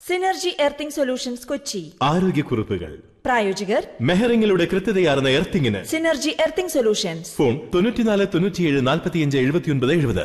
synergy earthing solutions Kochi ആരോഗ്യക്കുറിപ്പുകൾ പ്രായോജകർ മെഹറിങ്ങളുടെ കൃത്യതയാർന്ന എർത്തിങ്ങിന് സിനർജി എർത്തിംഗ് സൊല്യൂഷൻസ് ഫോൺ തൊണ്ണൂറ്റിനാല് തൊണ്ണൂറ്റിയേഴ് നാൽപ്പത്തിയഞ്ച് എഴുപത്തിയൊൻപത് എഴുപത്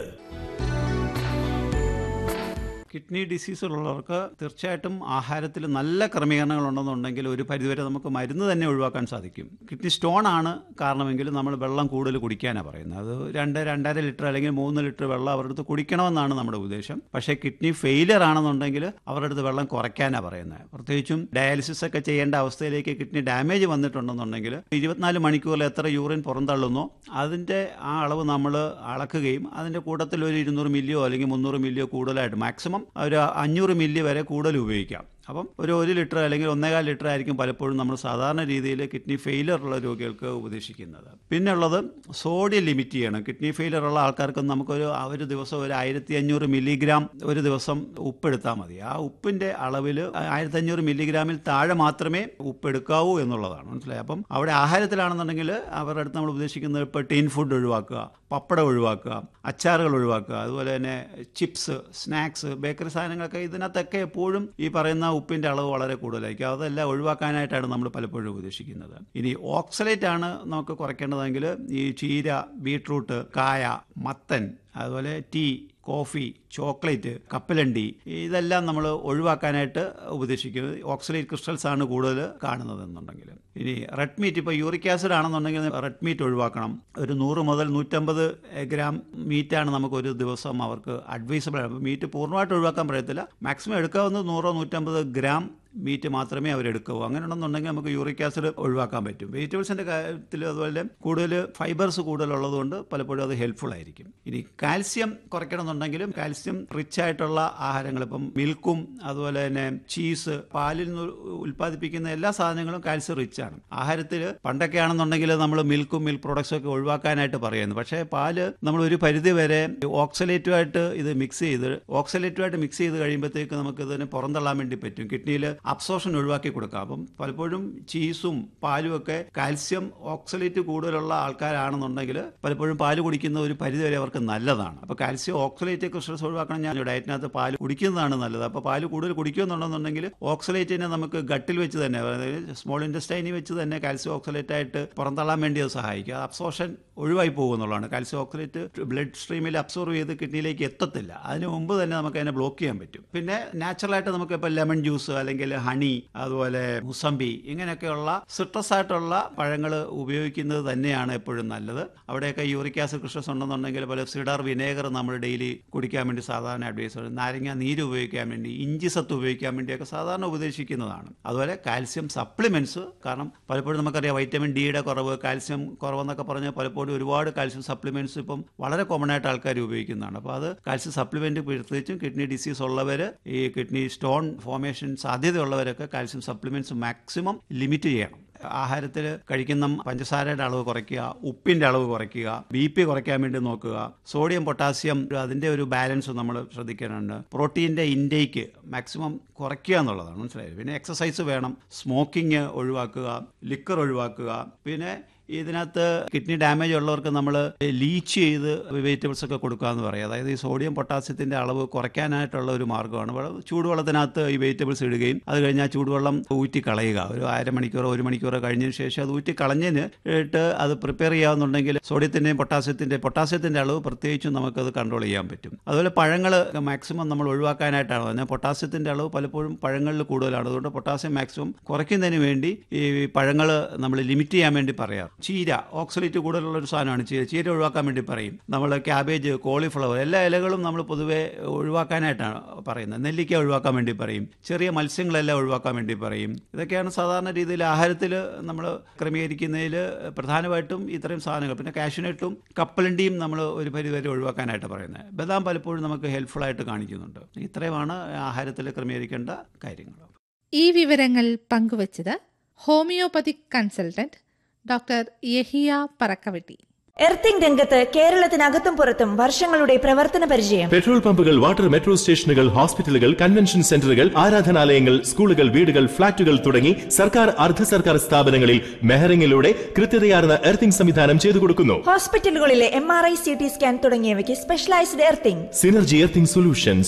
കിഡ്നി ഡിസീസ് ഉള്ളവർക്ക് തീർച്ചയായിട്ടും ആഹാരത്തിൽ നല്ല ക്രമീകരണങ്ങൾ ഉണ്ടെന്നുണ്ടെങ്കിൽ ഒരു പരിധിവരെ നമുക്ക് മരുന്ന് തന്നെ ഒഴിവാക്കാൻ സാധിക്കും കിഡ്നി സ്റ്റോൺ ആണ് കാരണമെങ്കിൽ നമ്മൾ വെള്ളം കൂടുതൽ കുടിക്കാനാണ് പറയുന്നത് അത് രണ്ട് രണ്ടര ലിറ്റർ അല്ലെങ്കിൽ മൂന്ന് ലിറ്റർ വെള്ളം അവരുടെ അടുത്ത് കുടിക്കണമെന്നാണ് നമ്മുടെ ഉദ്ദേശം പക്ഷേ കിഡ്നി ഫെയിലിയർ ആണെന്നുണ്ടെങ്കിൽ അവരുടെ അടുത്ത് വെള്ളം കുറയ്ക്കാനാണ് പറയുന്നത് പ്രത്യേകിച്ചും ഡയാലിസിസ് ഒക്കെ ചെയ്യേണ്ട അവസ്ഥയിലേക്ക് കിഡ്നി ഡാമേജ് വന്നിട്ടുണ്ടെന്നുണ്ടെങ്കിൽ ഇരുപത്തിനാല് മണിക്കൂറിൽ എത്ര യൂറിൻ പുറന്തള്ളുന്നോ അതിൻ്റെ ആ അളവ് നമ്മൾ അളക്കുകയും അതിൻ്റെ കൂട്ടത്തിൽ ഒരു ഇരുന്നൂറ് മില്ലിയോ അല്ലെങ്കിൽ മുന്നൂറ് മില്ലിയോ കൂടുതലായിട്ട് മാക്സിമം ഒരു അഞ്ഞൂറ് മില്ലി വരെ കൂടുതൽ ഉപയോഗിക്കാം അപ്പം ഒരു ഒരു ലിറ്റർ അല്ലെങ്കിൽ ഒന്നേകാൽ ലിറ്റർ ആയിരിക്കും പലപ്പോഴും നമ്മൾ സാധാരണ രീതിയിൽ കിഡ്നി ഫെയിലിയർ ഉള്ള രോഗികൾക്ക് ഉപദേശിക്കുന്നത് പിന്നെ ഉള്ളത് സോഡിയം ലിമിറ്റ് ചെയ്യണം കിഡ്നി ഫെയിലിയർ ഉള്ള ആൾക്കാർക്ക് നമുക്കൊരു ആ ഒരു ദിവസം ഒരു ആയിരത്തി അഞ്ഞൂറ് മില്ലിഗ്രാം ഒരു ദിവസം ഉപ്പ് എടുത്താൽ മതി ആ ഉപ്പിൻ്റെ അളവിൽ ആയിരത്തി അഞ്ഞൂറ് മില്ലിഗ്രാമിൽ താഴെ മാത്രമേ ഉപ്പ് എടുക്കാവൂ എന്നുള്ളതാണ് മനസ്സിലായി അപ്പം അവിടെ ആഹാരത്തിലാണെന്നുണ്ടെങ്കിൽ അവരുടെ അടുത്ത് നമ്മൾ ഉപദേശിക്കുന്നത് ഇപ്പോൾ ടീൻ ഫുഡ് ഒഴിവാക്കുക പപ്പടം ഒഴിവാക്കുക അച്ചാറുകൾ ഒഴിവാക്കുക അതുപോലെ തന്നെ ചിപ്സ് സ്നാക്സ് ബേക്കറി സാധനങ്ങളൊക്കെ ഇതിനകത്തൊക്കെ എപ്പോഴും ഈ പറയുന്ന ഉപ്പിൻ്റെ അളവ് വളരെ കൂടുതലായിരിക്കും അതെല്ലാം ഒഴിവാക്കാനായിട്ടാണ് നമ്മൾ പലപ്പോഴും ഉപദേശിക്കുന്നത് ഇനി ഓക്സലേറ്റ് ആണ് നമുക്ക് കുറയ്ക്കേണ്ടതെങ്കിൽ ഈ ചീര ബീട്രൂട്ട് കായ മത്തൻ അതുപോലെ ടീ കോഫി ചോക്ലേറ്റ് കപ്പലണ്ടി ഇതെല്ലാം നമ്മൾ ഒഴിവാക്കാനായിട്ട് ഉപദേശിക്കുന്നത് ഓക്സലേറ്റ് ക്രിസ്റ്റൽസ് ആണ് കൂടുതൽ കാണുന്നതെന്നുണ്ടെങ്കിൽ ഇനി റെഡ് മീറ്റ് ഇപ്പോൾ യൂറിക് ആസിഡ് ആണെന്നുണ്ടെങ്കിൽ റെഡ് മീറ്റ് ഒഴിവാക്കണം ഒരു നൂറ് മുതൽ നൂറ്റമ്പത് ഗ്രാം മീറ്റാണ് നമുക്ക് ഒരു ദിവസം അവർക്ക് അഡ്വൈസബിൾ ആണ് മീറ്റ് പൂർണ്ണമായിട്ട് ഒഴിവാക്കാൻ പറയത്തില്ല മാക്സിമം എടുക്കാവുന്നത് നൂറോ നൂറ്റമ്പത് ഗ്രാം മീറ്റ് മാത്രമേ അവരെടുക്കാവൂ അങ്ങനെയാണെന്നുണ്ടെങ്കിൽ നമുക്ക് യൂറിക് ആസിഡ് ഒഴിവാക്കാൻ പറ്റും വെജിറ്റബിൾസിൻ്റെ കാര്യത്തിൽ അതുപോലെ കൂടുതൽ ഫൈബേഴ്സ് കൂടുതലുള്ളതുകൊണ്ട് പലപ്പോഴും അത് ഹെൽപ്ഫുൾ ആയിരിക്കും ഇനി കാൽസ്യം കുറയ്ക്കണമെന്നുണ്ടെങ്കിലും കാൽസ്യം റിച്ച് ആയിട്ടുള്ള ആഹാരങ്ങൾ ഇപ്പം മിൽക്കും അതുപോലെ തന്നെ ചീസ് പാലിൽ നിന്ന് ഉൽപ്പാദിപ്പിക്കുന്ന എല്ലാ സാധനങ്ങളും കാൽസ്യം റിച്ച് ആണ് ആഹാരത്തിൽ പണ്ടൊക്കെ ആണെന്നുണ്ടെങ്കിൽ നമ്മൾ മിൽക്കും മിൽക്ക് പ്രോഡക്ട്സും ഒക്കെ ഒഴിവാക്കാനായിട്ട് പറയുന്നു പക്ഷേ പാല് നമ്മൾ ഒരു പരിധി വരെ ഓക്സലേറ്റുമായിട്ട് ഇത് മിക്സ് ചെയ്ത് ഓക്സലേറ്റുമായിട്ട് മിക്സ് ചെയ്ത് കഴിയുമ്പോഴത്തേക്ക് നമുക്ക് ഇതിനെ പുറന്തള്ളാൻ വേണ്ടി പറ്റും കിഡ്നിയിൽ അബ്സോർഷൻ ഒഴിവാക്കി കൊടുക്കാം അപ്പം പലപ്പോഴും ചീസും പാലും ഒക്കെ കാൽസ്യം ഓക്സലേറ്റ് കൂടുതലുള്ള ആൾക്കാരാണെന്നുണ്ടെങ്കിൽ പലപ്പോഴും പാല് കുടിക്കുന്ന ഒരു പരിധി വരെ അവർക്ക് നല്ലതാണ് അപ്പോൾ കാൽസ്യം ഓക്സലേറ്റ് ക്രിസ്റ്റൽസ് ഒഴിവാക്കണം ഞാൻ ഡയറ്റിനകത്ത് പാല് കുടിക്കുന്നതാണ് നല്ലത് അപ്പോൾ പാല് കൂടുതൽ കുടിക്കുന്നുണ്ടെന്നുണ്ടെങ്കിൽ ഓക്സലേറ്റിനെ നമുക്ക് ഗട്ടിൽ വെച്ച് തന്നെ അതായത് സ്മോൾ ഇൻഡസ്റ്റൈനിൽ വെച്ച് തന്നെ കാൽസ്യം ഓക്സലേറ്റ് ആയിട്ട് പുറന്തള്ളാൻ വേണ്ടി അത് സഹായിക്കും അബ്സോർഷൻ ഒഴിവായി പോകുന്നുള്ളതാണ് കാൽസ്യം ഓക്സലേറ്റ് ബ്ലഡ് സ്ട്രീമിൽ അബ്സോർവ് ചെയ്ത് കിഡ്നിയിലേക്ക് എത്തത്തില്ല അതിന് മുമ്പ് തന്നെ നമുക്ക് അതിനെ ബ്ലോക്ക് ചെയ്യാൻ പറ്റും പിന്നെ നാച്ചുറലായിട്ട് നമുക്ക് ഇപ്പോൾ ലെമൺ ജ്യൂസ് അല്ലെങ്കിൽ ഹണി അതുപോലെ മുസമ്പി ഇങ്ങനെയൊക്കെയുള്ള സിട്രസ് ആയിട്ടുള്ള പഴങ്ങൾ ഉപയോഗിക്കുന്നത് തന്നെയാണ് എപ്പോഴും നല്ലത് അവിടെയൊക്കെ യൂറിക് ആസിഡ് ക്രിസ്റ്റസ് ഉണ്ടെന്നുണ്ടെങ്കിൽ പോലെ സിഡർ വിനേഗർ നമ്മൾ ഡെയിലി കുടിക്കാൻ വേണ്ടി സാധാരണ അഡ്വൈസ് ചെയ്യും നാരങ്ങ നീര് ഉപയോഗിക്കാൻ വേണ്ടി ഇഞ്ചി സത്ത് ഉപയോഗിക്കാൻ വേണ്ടിയൊക്കെ സാധാരണ ഉപദേശിക്കുന്നതാണ് അതുപോലെ കാൽസ്യം സപ്ലിമെന്റ്സ് കാരണം പലപ്പോഴും നമുക്കറിയാം വൈറ്റമിൻ ഡിയുടെ കുറവ് കാൽസ്യം കുറവെന്നൊക്കെ പറഞ്ഞ് പലപ്പോഴും ഒരുപാട് കാൽസ്യം സപ്ലിമെന്റ്സ് ഇപ്പം വളരെ കോമൺ ആയിട്ട് ആൾക്കാർ ഉപയോഗിക്കുന്നതാണ് അപ്പോൾ അത് കാൽസ്യം സപ്ലിമെന്റ് പ്രത്യേകിച്ചും കിഡ്നി ഡിസീസ് ഉള്ളവർ ഈ കിഡ്നി സ്റ്റോൺ ഫോർമേഷൻ സാധ്യതയുള്ളവരൊക്കെ കാൽസ്യം സപ്ലിമെന്റ്സ് മാക്സിമം ലിമിറ്റ് ചെയ്യണം ആഹാരത്തിൽ കഴിക്കുന്ന പഞ്ചസാരയുടെ അളവ് കുറയ്ക്കുക ഉപ്പിൻ്റെ അളവ് കുറയ്ക്കുക ബി പി കുറയ്ക്കാൻ വേണ്ടി നോക്കുക സോഡിയം പൊട്ടാസ്യം അതിൻ്റെ ഒരു ബാലൻസ് നമ്മൾ ശ്രദ്ധിക്കാനുണ്ട് പ്രോട്ടീൻ്റെ ഇൻടേക്ക് മാക്സിമം കുറയ്ക്കുക എന്നുള്ളതാണ് മനസ്സിലായത് പിന്നെ എക്സസൈസ് വേണം സ്മോക്കിംഗ് ഒഴിവാക്കുക ലിക്കർ ഒഴിവാക്കുക പിന്നെ ഇതിനകത്ത് കിഡ്നി ഡാമേജ് ഉള്ളവർക്ക് നമ്മൾ ലീച്ച് ചെയ്ത് വെജിറ്റബിൾസ് ഒക്കെ കൊടുക്കുക എന്ന് പറയും അതായത് ഈ സോഡിയം പൊട്ടാസ്യത്തിന്റെ അളവ് കുറയ്ക്കാനായിട്ടുള്ള ഒരു മാർഗ്ഗമാണ് ചൂടുവെള്ളത്തിനകത്ത് ഈ വെജിറ്റബിൾസ് ഇടുകയും അത് കഴിഞ്ഞാൽ ചൂടുവെള്ളം ഊറ്റി കളയുക ഒരു അരമണിക്കൂറോ ഒരു മണിക്കൂറോ കഴിഞ്ഞതിന് ശേഷം അത് ഊറ്റി കളഞ്ഞതിന് ഇട്ട് അത് പ്രിപ്പയർ ചെയ്യാവുന്നുണ്ടെങ്കിൽ സോഡിയത്തിൻ്റെയും പൊട്ടാസ്യത്തിൻ്റെ പൊട്ടാസ്യത്തിൻ്റെ അളവ് പ്രത്യേകിച്ചും നമുക്കത് കൺട്രോൾ ചെയ്യാൻ പറ്റും അതുപോലെ പഴങ്ങൾ മാക്സിമം നമ്മൾ ഒഴിവാക്കാനായിട്ടാണ് പറഞ്ഞാൽ പൊട്ടാസ്യത്തിൻ്റെ അളവ് പലപ്പോഴും പഴങ്ങളിൽ കൂടുതലാണ് അതുകൊണ്ട് പൊട്ടാസ്യം മാക്സിമം കുറയ്ക്കുന്നതിന് വേണ്ടി ഈ പഴങ്ങൾ നമ്മൾ ലിമിറ്റ് ചെയ്യാൻ വേണ്ടി പറയാം ചീര ഓക്സലേറ്റ് കൂടുതലുള്ള ഒരു സാധനമാണ് ചീര ചീര ഒഴിവാക്കാൻ വേണ്ടി പറയും നമ്മൾ ക്യാബേജ് കോളിഫ്ലവർ എല്ലാ ഇലകളും നമ്മൾ പൊതുവെ ഒഴിവാക്കാനായിട്ടാണ് പറയുന്നത് നെല്ലിക്ക ഒഴിവാക്കാൻ വേണ്ടി പറയും ചെറിയ മത്സ്യങ്ങളെല്ലാം ഒഴിവാക്കാൻ വേണ്ടി പറയും ഇതൊക്കെയാണ് സാധാരണ രീതിയിൽ ആഹാരത്തിൽ നമ്മൾ ക്രമീകരിക്കുന്നതിൽ പ്രധാനമായിട്ടും ഇത്രയും സാധനങ്ങൾ പിന്നെ കാഷ്യൂനട്ടും കപ്പലണ്ടിയും നമ്മൾ ഒരു പരിധിവരെ ഒഴിവാക്കാനായിട്ട് പറയുന്നത് ബദാം പലപ്പോഴും നമുക്ക് ഹെൽപ്ഫുൾ ആയിട്ട് കാണിക്കുന്നുണ്ട് ഇത്രയുമാണ് ആഹാരത്തിൽ ക്രമീകരിക്കേണ്ട കാര്യങ്ങൾ ഈ വിവരങ്ങൾ പങ്കുവച്ചത് homeopathic consultant doctor Yahiya Parakkavetti earthing രംഗത്ത് കേരളത്തിനകത്തും പുറത്തും വർഷങ്ങളുടെ പ്രവർത്തന പരിചയം പെട്രോൾ പമ്പുകൾ വാട്ടർ മെട്രോ സ്റ്റേഷനുകൾ ഹോസ്പിറ്റലുകൾ കൺവെൻഷൻ സെന്ററുകൾ ആരാധനാലയങ്ങൾ സ്കൂളുകൾ വീടുകൾ ഫ്ളാറ്റുകൾ തുടങ്ങി സർക്കാർ അർദ്ധ സർക്കാർ സ്ഥാപനങ്ങളിൽ മെഹറിംഗിലൂടെ കൃത്യതയാർന്ന എർത്തിംഗ് സംവിധാനം ചെയ്തു കൊടുക്കുന്നു ഹോസ്പിറ്റലുകളിലെ M R I C T scan തുടങ്ങിയവയ്ക്ക് specialised earthing synergy earthing solutions